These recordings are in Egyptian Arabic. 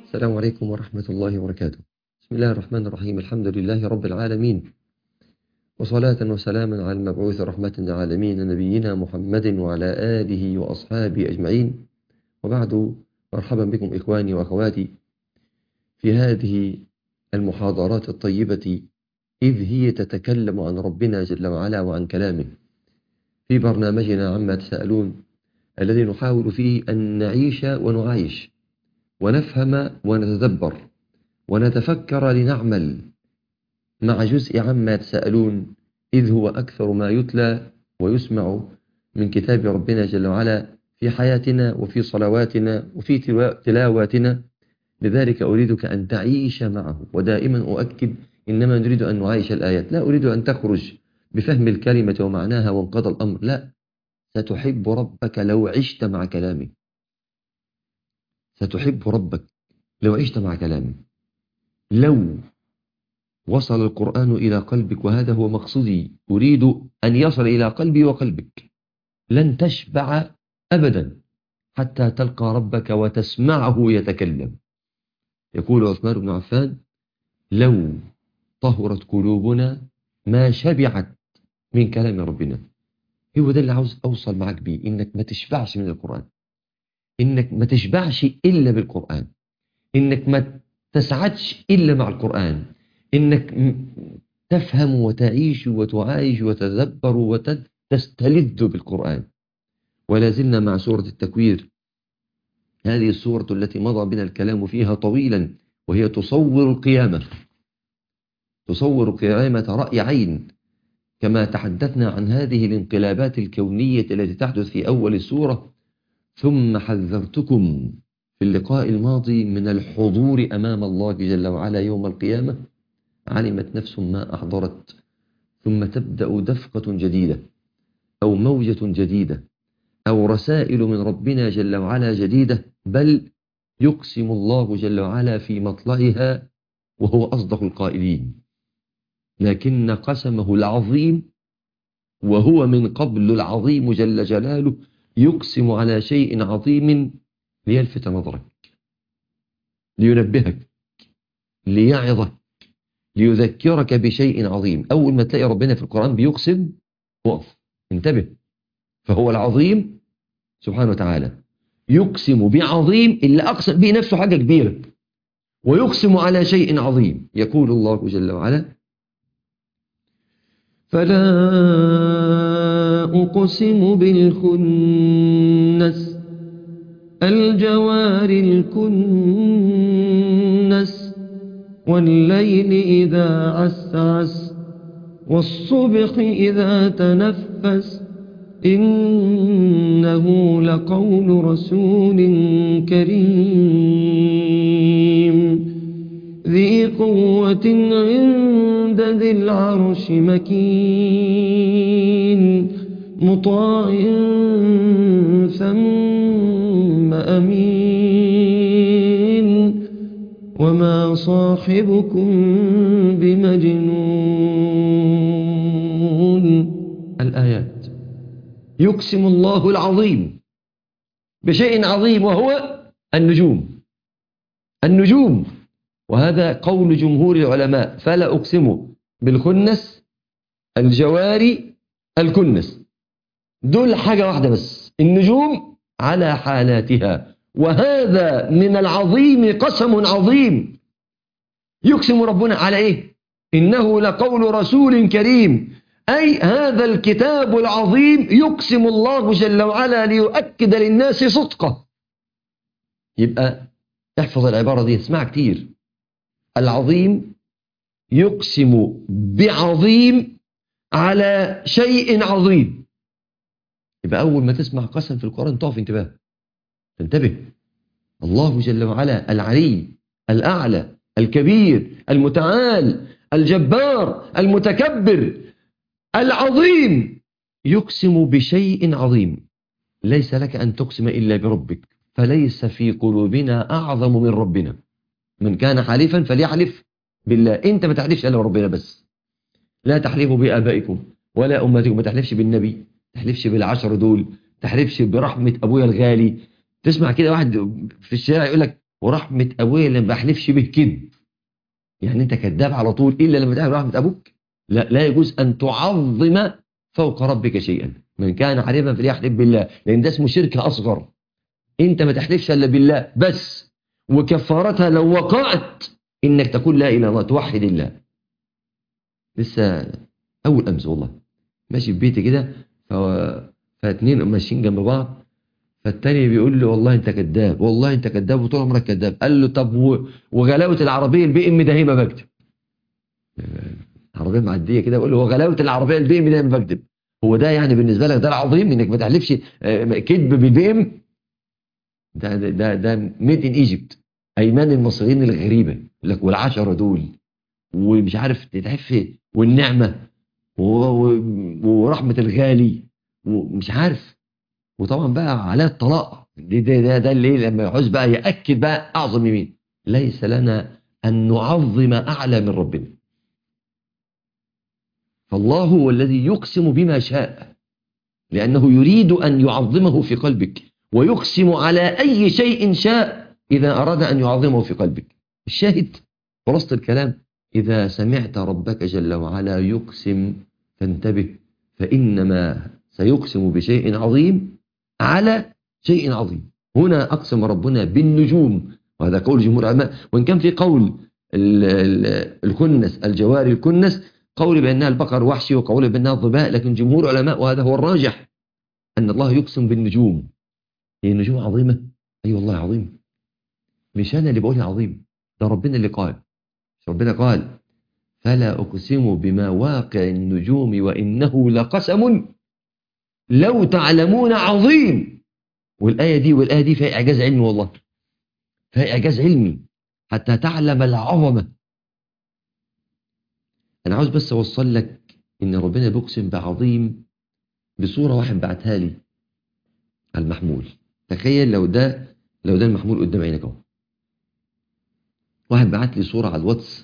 السلام عليكم ورحمة الله وبركاته بسم الله الرحمن الرحيم الحمد لله رب العالمين وصلاة وسلاما على المبعوث رحمة للعالمين نبينا محمد وعلى آله وأصحابه أجمعين وبعد مرحبا بكم إخواني وأخواتي في هذه المحاضرات الطيبة إذ هي تتكلم عن ربنا جل وعلا وعن كلامه في برنامجنا عما تسألون الذي نحاول فيه أن نعيش ونعايش ونفهم ونتدبر ونتفكر لنعمل مع جزء عما يتساءلون إذ هو أكثر ما يتلى ويسمع من كتاب ربنا جل وعلا في حياتنا وفي صلواتنا وفي تلاواتنا لذلك أريدك أن تعيش معه ودائما أؤكد إنما نريد أن نعايش الآيات لا أريد أن تخرج بفهم الكلمة ومعناها وانقضى الأمر لا ستحب ربك لو عشت مع كلامه ستحب ربك لو عشت مع كلامه لو وصل القرآن إلى قلبك وهذا هو مقصودي أريد أن يصل إلى قلبي وقلبك لن تشبع أبدا حتى تلقى ربك وتسمعه يتكلم يقول عثمان بن عفان لو طهرت قلوبنا ما شبعت من كلام ربنا هو ده اللي عاوز أوصل معك بيه إنك ما تشبعش من القرآن إنك ما تشبعش إلا بالقرآن إنك ما تسعدش إلا مع القرآن إنك تفهم وتعيش وتعايش وتدبر وتستلذ بالقرآن ولا زلنا مع سورة التكوير هذه السورة التي مضى بنا الكلام فيها طويلا وهي تصور القيامة تصور القيامة رأي عين كما تحدثنا عن هذه الانقلابات الكونية التي تحدث في أول السورة ثم حذرتكم في اللقاء الماضي من الحضور أمام الله جل وعلا يوم القيامة علمت نفس ما أحضرت ثم تبدأ دفقة جديدة أو موجة جديدة أو رسائل من ربنا جل وعلا جديدة بل يقسم الله جل وعلا في مطلعها وهو أصدق القائلين لكن قسمه العظيم وهو من قبل العظيم جل جلاله يقسم على شيء عظيم ليلفت نظرك لينبهك ليعظك ليذكرك بشيء عظيم أول ما تلاقي ربنا في القرآن بيقسم وقف انتبه فهو العظيم سبحانه وتعالى يقسم بعظيم اللي أقسم به نفسه حاجة كبيرة ويقسم على شيء عظيم يقول الله جل وعلا فلا أقسم بالخنس الجوار الكنس والليل إذا عسعس والصبح إذا تنفس إنه لقول رسول كريم ذي قوة عند ذي العرش مكين مطاع ثم أمين وما صاحبكم بمجنون الآيات يقسم الله العظيم بشيء عظيم وهو النجوم النجوم وهذا قول جمهور العلماء فلا أقسم بالخنس الجواري الكنس دول حاجة واحدة بس النجوم على حالاتها وهذا من العظيم قسم عظيم يقسم ربنا على إيه إنه لقول رسول كريم أي هذا الكتاب العظيم يقسم الله جل وعلا ليؤكد للناس صدقه يبقى احفظ العبارة دي اسمعها كتير العظيم يقسم بعظيم على شيء عظيم يبقى أول ما تسمع قسم في القرآن تقف انتباه تنتبه الله جل وعلا العلي الأعلى الكبير المتعال الجبار المتكبر العظيم يقسم بشيء عظيم ليس لك أن تقسم إلا بربك فليس في قلوبنا أعظم من ربنا من كان حالفا فليحلف بالله انت ما تحلفش الا بربنا بس لا تحلفوا بآبائكم ولا أمتكم ما تحلفش بالنبي ما تحلفش بالعشر دول ما تحلفش برحمة أبويا الغالي تسمع كده واحد في الشارع يقول لك ورحمة أبويا اللي ما بحلفش به كذب يعني أنت كذاب على طول إلا لما تعرف رحمة أبوك لا لا يجوز أن تعظم فوق ربك شيئا من كان حليفا فليحلف بالله لأن ده اسمه شرك أصغر أنت ما تحلفش إلا بالله بس وكفارتها لو وقعت إنك تقول لا إله إلا الله توحد الله لسه أول أمس والله ماشي في بيتي كده ف- فاتنين ماشيين جنب بعض فالتاني بيقول له والله انت كذاب والله انت كذاب وطول عمرك كذاب قال له طب و- وغلاوه العربيه البي ام ده هي ما بكتب عربيه معديه كده بقول له وغلاوه العربيه البي ام ده ما بكتب هو ده يعني بالنسبه لك ده العظيم انك ما تحلفش آه، كذب بالبي ام ده ده ده, ده ميد ان ايجيبت ايمان المصريين الغريبه يقول لك والعشره دول ومش عارف تتعرف إيه، والنعمه و- و- ورحمه الغالي ومش عارف وطبعا بقى عليه الطلاق دي ده ده, ده اللي إيه لما يعوز بقى ياكد بقى اعظم يمين ليس لنا ان نعظم اعلى من ربنا فالله هو الذي يقسم بما شاء لانه يريد ان يعظمه في قلبك ويقسم على اي شيء شاء اذا اراد ان يعظمه في قلبك الشاهد خلاصه الكلام اذا سمعت ربك جل وعلا يقسم فانتبه فانما سيقسم بشيء عظيم على شيء عظيم هنا أقسم ربنا بالنجوم وهذا قول جمهور العلماء وإن كان في قول ال- ال- الكنس الجواري الكنس قول بأنها البقر وحشي وقول بأنها الظباء لكن جمهور العلماء وهذا هو الراجح أن الله يقسم بالنجوم هي النجوم عظيمة أي أيوة والله عظيم مش أنا اللي بقولها عظيم ده ربنا اللي قال مش ربنا قال فلا أقسم بما واقع النجوم وإنه لقسم لو تعلمون عظيم والآية دي والآية دي فيها إعجاز علمي والله فيها إعجاز علمي حتى تعلم العظمة أنا عاوز بس أوصل لك إن ربنا بيقسم بعظيم بصورة واحد بعتها لي على المحمول تخيل لو ده لو ده المحمول قدام عينك اهو واحد بعت لي صورة على الواتس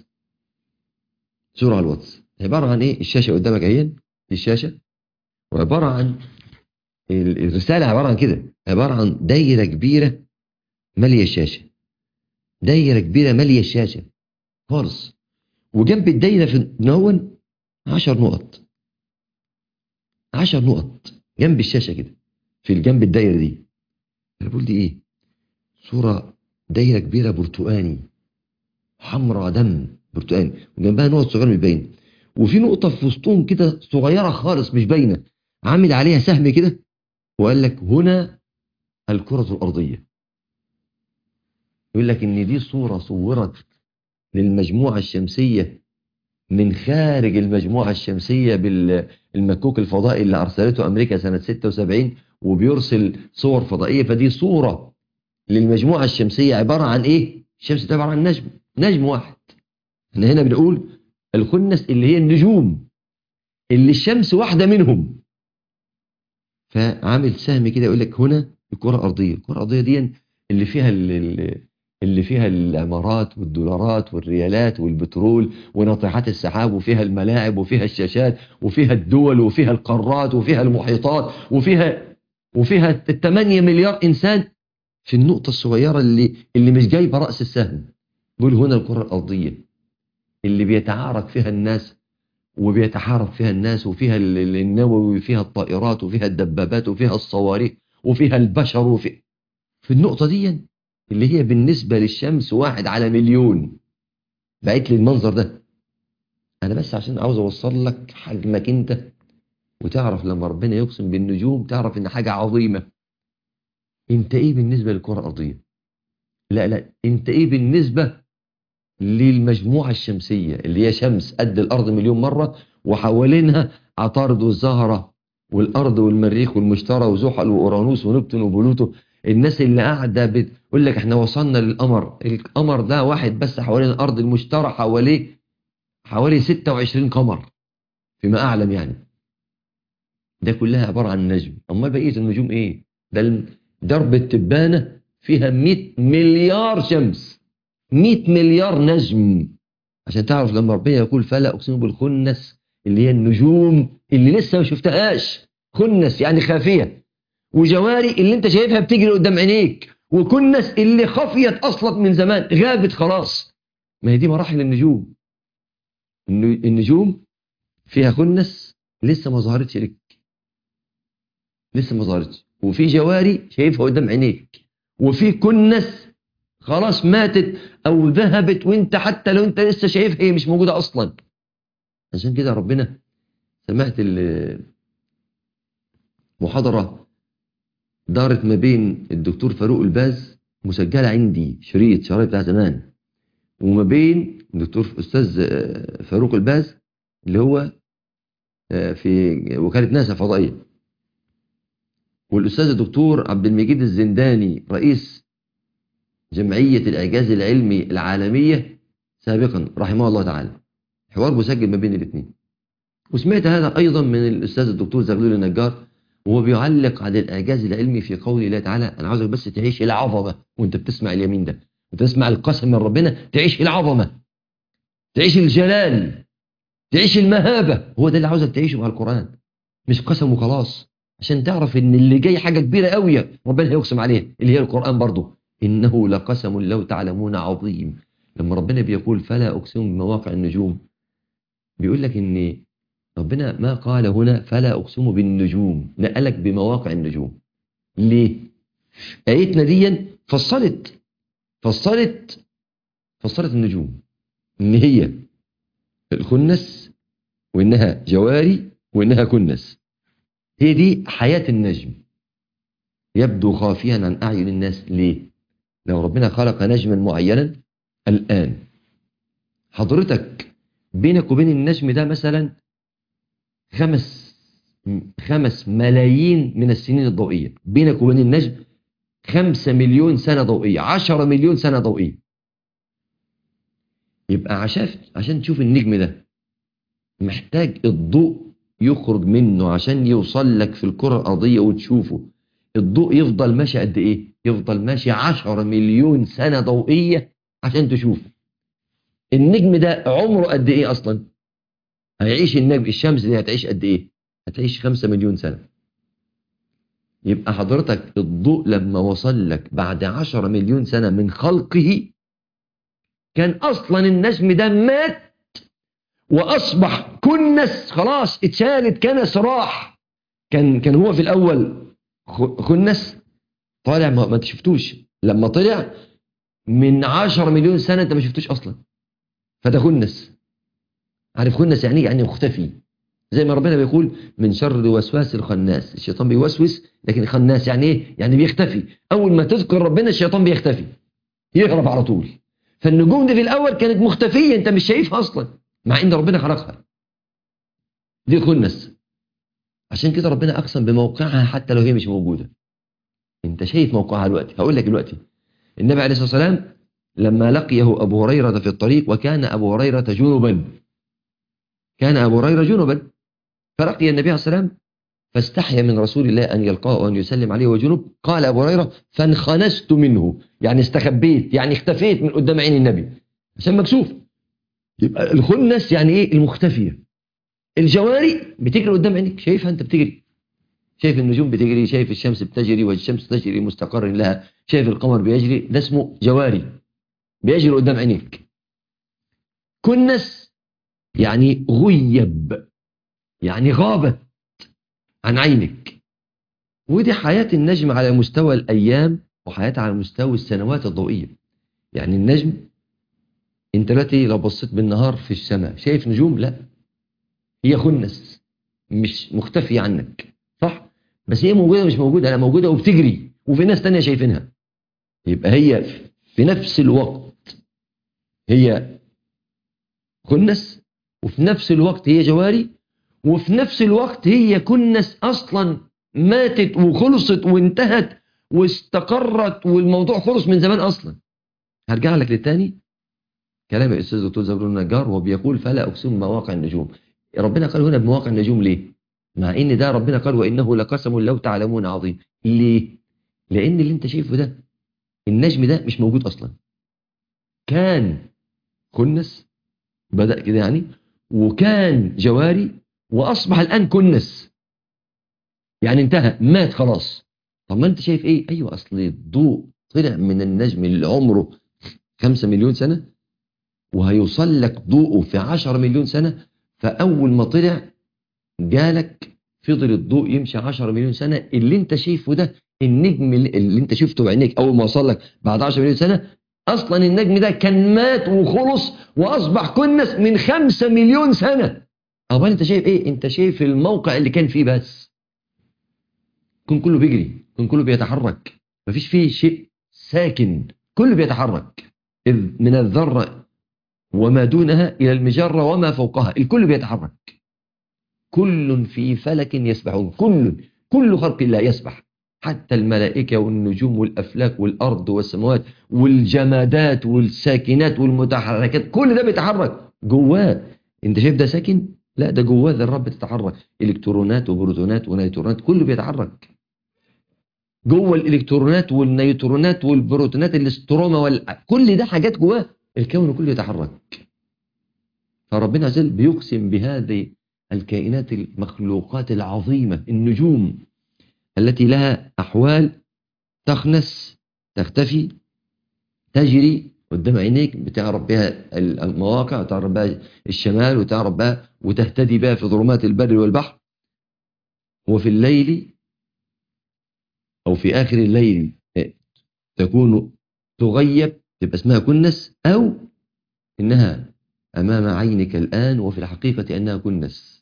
صورة على الواتس عبارة عن إيه الشاشة قدامك اهي دي الشاشة وعبارة عن ال- الرسالة عبارة عن كده عبارة عن دايرة كبيرة مالية الشاشة دايرة كبيرة مالية الشاشة خالص وجنب الدايرة في نون عشر نقط عشر نقط جنب الشاشة كده في الجنب الدايرة دي أنا بقول دي إيه صورة دايرة كبيرة برتقاني حمراء دم برتقاني وجنبها نقط صغيرة مش باينة وفي نقطة في وسطهم كده صغيرة خالص مش باينة عامل عليها سهم كده وقال لك هنا الكرة الأرضية يقول لك إن دي صورة صورت للمجموعة الشمسية من خارج المجموعة الشمسية بالمكوك الفضائي اللي أرسلته أمريكا سنة 76 وبيرسل صور فضائية فدي صورة للمجموعة الشمسية عبارة عن إيه؟ الشمس دي عبارة عن نجم نجم واحد احنا هنا بنقول الخنس اللي هي النجوم اللي الشمس واحدة منهم فعامل سهم كده يقول لك هنا الكرة الأرضية الكرة الأرضية دي اللي فيها ال- ال- اللي فيها العمارات والدولارات والريالات والبترول وناطحات السحاب وفيها الملاعب وفيها الشاشات وفيها الدول وفيها القارات وفيها المحيطات وفيها وفيها 8 مليار إنسان في النقطة الصغيرة اللي اللي مش جايبة رأس السهم بيقول هنا الكرة الأرضية اللي بيتعارك فيها الناس وبيتحارب فيها الناس وفيها ال- ال- النووي وفيها الطائرات وفيها الدبابات وفيها الصواريخ وفيها البشر وفي في النقطة دي اللي هي بالنسبة للشمس واحد على مليون بقيت لي المنظر ده أنا بس عشان عاوز أوصل لك حجمك أنت وتعرف لما ربنا يقسم بالنجوم تعرف إن حاجة عظيمة أنت إيه بالنسبة للكرة الأرضية لا لا أنت إيه بالنسبة للمجموعة الشمسية اللي هي شمس قد الأرض مليون مرة وحوالينها عطارد والزهرة والأرض والمريخ والمشتري وزحل وأورانوس ونبتون وبلوتو الناس اللي قاعدة بتقول لك احنا وصلنا للقمر القمر ده واحد بس حوالين الأرض المشتري حواليه حوالي 26 قمر فيما أعلم يعني ده كلها عبارة عن نجم أما بقية النجوم إيه ده الم- درب التبانة فيها 100 مليار شمس 100 مليار نجم عشان تعرف لما ربنا يقول فلا اقسم بالخنس اللي هي النجوم اللي لسه ما شفتهاش خنس يعني خافيه وجواري اللي انت شايفها بتجري قدام عينيك وكنس اللي خفيت اصلا من زمان غابت خلاص ما هي دي مراحل النجوم الن- النجوم فيها كنس لسه ما ظهرتش لك لسه ما ظهرتش وفي جواري شايفها قدام عينيك وفي كنس خلاص ماتت او ذهبت وانت حتى لو انت لسه شايفها هي مش موجوده اصلا عشان كده ربنا سمعت ال- محاضره دارت ما بين الدكتور فاروق الباز مسجله عندي شريط شرايط بتاع زمان وما بين الدكتور استاذ آه، فاروق الباز اللي هو آه، في وكاله ناسا فضائيه والاستاذ الدكتور عبد المجيد الزنداني رئيس جمعيه الاعجاز العلمي العالميه سابقا رحمه الله تعالى حوار مسجل ما بين الاثنين وسمعت هذا ايضا من الاستاذ الدكتور زغلول النجار وهو بيعلق على الاعجاز العلمي في قول الله تعالى انا عاوزك بس تعيش العظمه وانت بتسمع اليمين ده وتسمع القسم من ربنا تعيش العظمه تعيش الجلال تعيش المهابه هو ده اللي عاوزك تعيشه مع القران مش قسم وخلاص عشان تعرف ان اللي جاي حاجه كبيره قوي ربنا هيقسم عليها اللي هي القران برضه انه لقسم لو تعلمون عظيم لما ربنا بيقول فلا اقسم بمواقع النجوم بيقول لك ان ربنا ما قال هنا فلا اقسم بالنجوم نقلك بمواقع النجوم ليه ايتنا دي فصلت فصلت فصلت النجوم ان هي الخنس وانها جواري وانها كنس هي دي حياة النجم يبدو خافيا عن أعين الناس ليه لو ربنا خلق نجما معينا الآن حضرتك بينك وبين النجم ده مثلا خمس خمس ملايين من السنين الضوئية بينك وبين النجم خمسة مليون سنة ضوئية عشرة مليون سنة ضوئية يبقى عشان عشان تشوف النجم ده محتاج الضوء يخرج منه عشان يوصل لك في الكرة الأرضية وتشوفه الضوء يفضل ماشي قد إيه؟ يفضل ماشي عشرة مليون سنة ضوئية عشان تشوفه النجم ده عمره قد إيه أصلا؟ هيعيش النجم الشمس دي هتعيش قد إيه؟ هتعيش خمسة مليون سنة يبقى حضرتك الضوء لما وصل لك بعد عشرة مليون سنة من خلقه كان أصلا النجم ده مات واصبح كنس خلاص اتشالت كنس راح كان كان هو في الاول خ- كنس طالع ما, ما انت شفتوش لما طلع من 10 مليون سنه انت ما شفتوش اصلا فده كنس عارف كنس يعني إيه؟ يعني مختفي زي ما ربنا بيقول من شر وسواس الخناس الشيطان بيوسوس لكن خناس يعني ايه يعني بيختفي اول ما تذكر ربنا الشيطان بيختفي يهرب على طول فالنجوم دي في الاول كانت مختفيه انت مش شايفها اصلا مع ان ربنا خلقها دي كنس عشان كده ربنا اقسم بموقعها حتى لو هي مش موجوده انت شايف موقعها دلوقتي هقول لك دلوقتي النبي عليه الصلاه والسلام لما لقيه ابو هريره في الطريق وكان ابو هريره جنبا كان ابو هريره جنبا فلقي النبي عليه الصلاه والسلام فاستحيا من رسول الله ان يلقاه وان يسلم عليه وجنب قال ابو هريره فانخنست منه يعني استخبيت يعني اختفيت من قدام عين النبي عشان مكسوف يبقى الخنس يعني ايه المختفيه الجواري بتجري قدام عينيك شايفها انت بتجري شايف النجوم بتجري شايف الشمس بتجري والشمس تجري مستقر لها شايف القمر بيجري ده اسمه جواري بيجري قدام عينيك كنس يعني غيب يعني غابت عن عينك ودي حياة النجم على مستوى الأيام وحياتها على مستوى السنوات الضوئية يعني النجم انت دلوقتي لو بصيت بالنهار في السماء شايف نجوم لا هي خنس مش مختفية عنك صح بس هي موجودة مش موجودة لا موجودة وبتجري وفي ناس تانية شايفينها يبقى هي في نفس الوقت هي خنس وفي نفس الوقت هي جواري وفي نفس الوقت هي كنس اصلا ماتت وخلصت وانتهت واستقرت والموضوع خلص من زمان اصلا هرجع لك للتاني كلام الاستاذ دكتور زبرون النجار وهو بيقول فلا اقسم بمواقع النجوم ربنا قال هنا بمواقع النجوم ليه مع ان ده ربنا قال وانه لقسم لو تعلمون عظيم ليه لان اللي انت شايفه ده النجم ده مش موجود اصلا كان كنس بدا كده يعني وكان جواري واصبح الان كنس يعني انتهى مات خلاص طب ما انت شايف ايه ايوه اصل الضوء طلع من النجم اللي عمره خمسة مليون سنة وهيوصل لك ضوءه في عشر مليون سنة فأول ما طلع جالك فضل الضوء يمشي عشر مليون سنة اللي انت شايفه ده النجم اللي, اللي انت شفته بعينيك أول ما وصل لك بعد عشر مليون سنة أصلا النجم ده كان مات وخلص وأصبح كنس من خمسة مليون سنة أمال انت شايف ايه انت شايف الموقع اللي كان فيه بس كن كله بيجري كن كله بيتحرك مفيش فيه شيء ساكن كله بيتحرك إذ من الذرة وما دونها إلى المجرة وما فوقها الكل بيتحرك كل في فلك يسبحون كل كل خلق الله يسبح حتى الملائكة والنجوم والأفلاك والأرض والسماوات والجمادات والساكنات والمتحركات كل ده بيتحرك جواه انت شايف ده ساكن لا ده جواه ذرات بتتحرك الكترونات وبروتونات ونيوترونات كله بيتحرك جوه الالكترونات والنيوترونات والبروتونات الاستروما وال... كل ده حاجات جواه الكون كله يتحرك فربنا عز وجل بيقسم بهذه الكائنات المخلوقات العظيمة النجوم التي لها أحوال تخنس تختفي تجري قدام عينيك بتعرف بها المواقع وتعرف بها الشمال وتعرف بها وتهتدي بها في ظلمات البر والبحر وفي الليل أو في آخر الليل تكون تغيب تبقى اسمها كنس أو إنها أمام عينك الآن وفي الحقيقة أنها كنس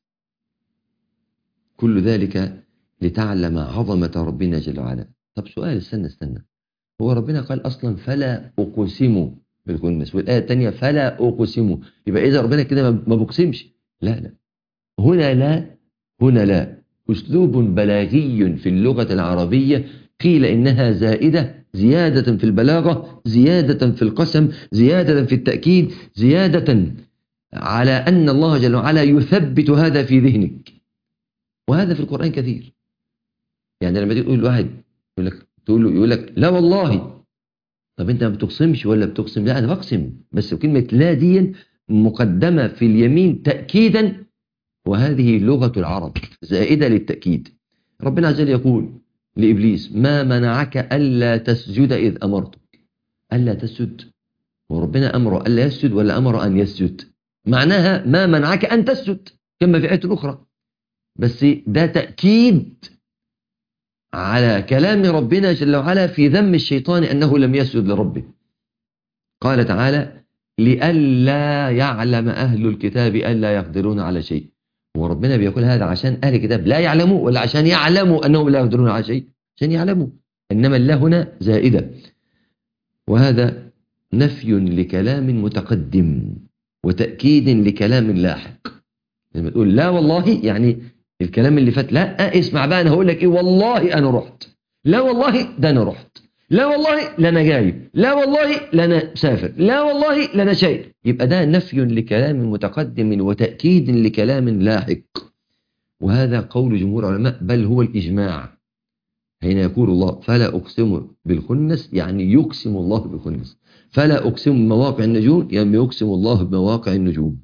كل ذلك لتعلم عظمة ربنا جل وعلا طب سؤال استنى استنى هو ربنا قال أصلا فلا أقسم بالكنس والآية الثانية فلا أقسم يبقى إذا ربنا كده ما بقسمش لا لا هنا لا هنا لا أسلوب بلاغي في اللغة العربية قيل إنها زائدة زيادة في البلاغة زيادة في القسم زيادة في التأكيد زيادة على أن الله جل وعلا يثبت هذا في ذهنك وهذا في القرآن كثير يعني لما تقول لواحد يقول لك تقول له يقول لك لا والله طب انت ما بتقسمش ولا بتقسم لا انا بقسم بس كلمه لا دي مقدمه في اليمين تاكيدا وهذه لغه العرب زائده للتاكيد ربنا عز وجل يقول لابليس ما منعك الا تسجد اذ امرتك الا تسجد وربنا امره الا يسجد ولا امر ان يسجد معناها ما منعك ان تسجد كما في ايه اخرى بس ده تاكيد على كلام ربنا جل وعلا في ذم الشيطان أنه لم يسجد لربه قال تعالى لئلا يعلم أهل الكتاب ألا يقدرون على شيء وربنا بيقول هذا عشان أهل الكتاب لا يعلموا ولا عشان يعلموا أنهم لا يقدرون على شيء عشان يعلموا إنما الله هنا زائدة وهذا نفي لكلام متقدم وتأكيد لكلام لاحق لما تقول لا والله يعني الكلام اللي فات لا اسمع بقى انا هقول لك ايه والله انا رحت لا والله ده انا رحت لا والله لا انا جايب لا والله لا انا سافر لا والله لا انا شايل يبقى ده نفي لكلام متقدم وتاكيد لكلام لاحق وهذا قول جمهور العلماء بل هو الاجماع حين يقول الله فلا اقسم بالخنس يعني يقسم الله بالخنس فلا اقسم بمواقع النجوم يعني يقسم الله بمواقع النجوم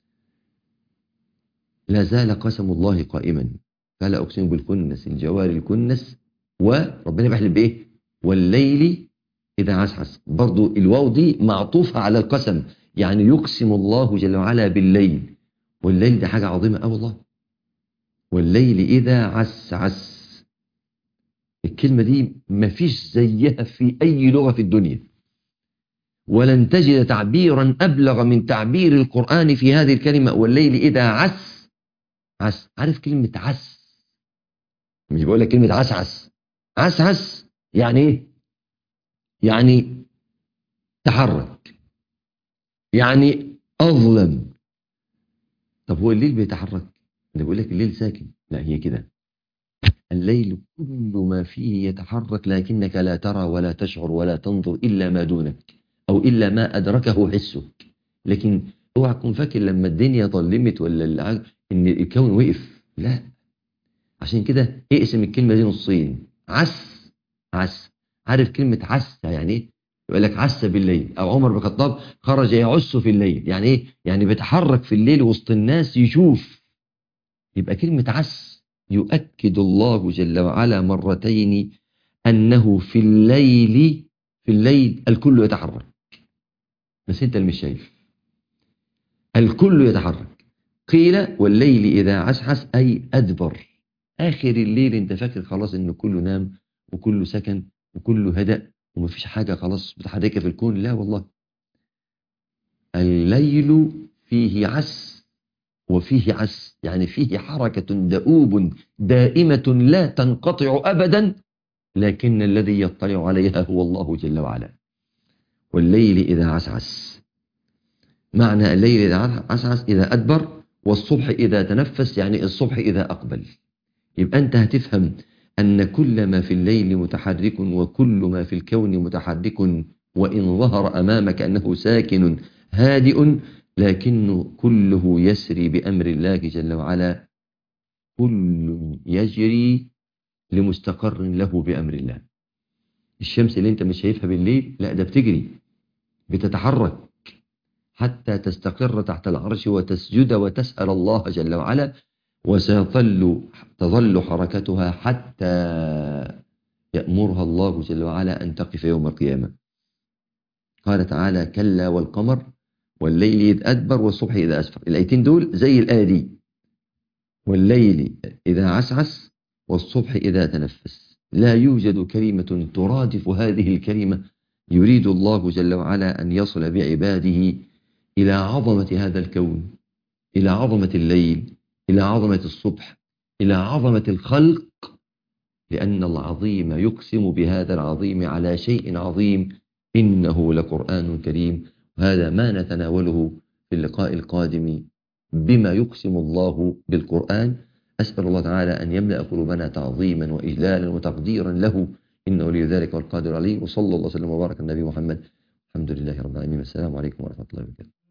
لا زال قسم الله قائما فلا أقسم بالكنس الجوار الكنس وربنا بيحلف بإيه والليل إذا عسعس برضو الواو دي معطوفة على القسم يعني يقسم الله جل وعلا بالليل والليل ده حاجة عظيمة أه والله والليل إذا عسعس الكلمة دي مفيش زيها في أي لغة في الدنيا ولن تجد تعبيرا أبلغ من تعبير القرآن في هذه الكلمة والليل إذا عس عس عارف كلمة عس مش بقول لك كلمة عسعس عسعس يعني ايه يعني تحرك يعني أظلم طب هو الليل بيتحرك ده بيقول لك الليل ساكن لا هي كده الليل كل ما فيه يتحرك لكنك لا ترى ولا تشعر ولا تنظر إلا ما دونك أو إلا ما أدركه حسك لكن اوعى تكون فاكر لما الدنيا ظلمت ولا ان الكون وقف لا عشان كده اقسم الكلمة دي نصين عس عس عارف كلمة عس يعني ايه يقول لك عس بالليل او عمر بن الخطاب خرج يعس في الليل يعني ايه يعني بيتحرك في الليل وسط الناس يشوف يبقى كلمة عس يؤكد الله جل وعلا مرتين أنه في الليل في الليل الكل يتحرك بس انت اللي مش شايف الكل يتحرك قيل والليل إذا عسعس أي أدبر آخر الليل انت فاكر خلاص ان كله نام وكله سكن وكله هدأ ومفيش حاجة خلاص متحركة في الكون لا والله الليل فيه عس وفيه عس يعني فيه حركة دؤوب دائمة لا تنقطع أبدا لكن الذي يطلع عليها هو الله جل وعلا والليل إذا عسعس معنى الليل إذا عسعس إذا أدبر والصبح إذا تنفس يعني الصبح إذا أقبل يبقى أنت هتفهم أن كل ما في الليل متحرك وكل ما في الكون متحرك وإن ظهر أمامك أنه ساكن هادئ لكن كله يسري بأمر الله جل وعلا كل يجري لمستقر له بأمر الله الشمس اللي انت مش شايفها بالليل لا ده بتجري بتتحرك حتى تستقر تحت العرش وتسجد وتسأل الله جل وعلا وسيظل تظل حركتها حتى يأمرها الله جل وعلا أن تقف يوم القيامة قال تعالى كلا والقمر والليل إذ أدبر والصبح إذا أسفر الآيتين دول زي الآية دي والليل إذا عسعس والصبح إذا تنفس لا يوجد كلمة ترادف هذه الكلمة يريد الله جل وعلا أن يصل بعباده إلى عظمة هذا الكون إلى عظمة الليل إلى عظمة الصبح إلى عظمة الخلق لأن العظيم يقسم بهذا العظيم على شيء عظيم إنه لقرآن كريم وهذا ما نتناوله في اللقاء القادم بما يقسم الله بالقرآن أسأل الله تعالى أن يملأ قلوبنا تعظيما وإجلالا وتقديرا له إنه لي ذلك والقادر عليه وصلى الله وسلم وبارك على النبي محمد الحمد لله رب العالمين والسلام عليكم ورحمة الله وبركاته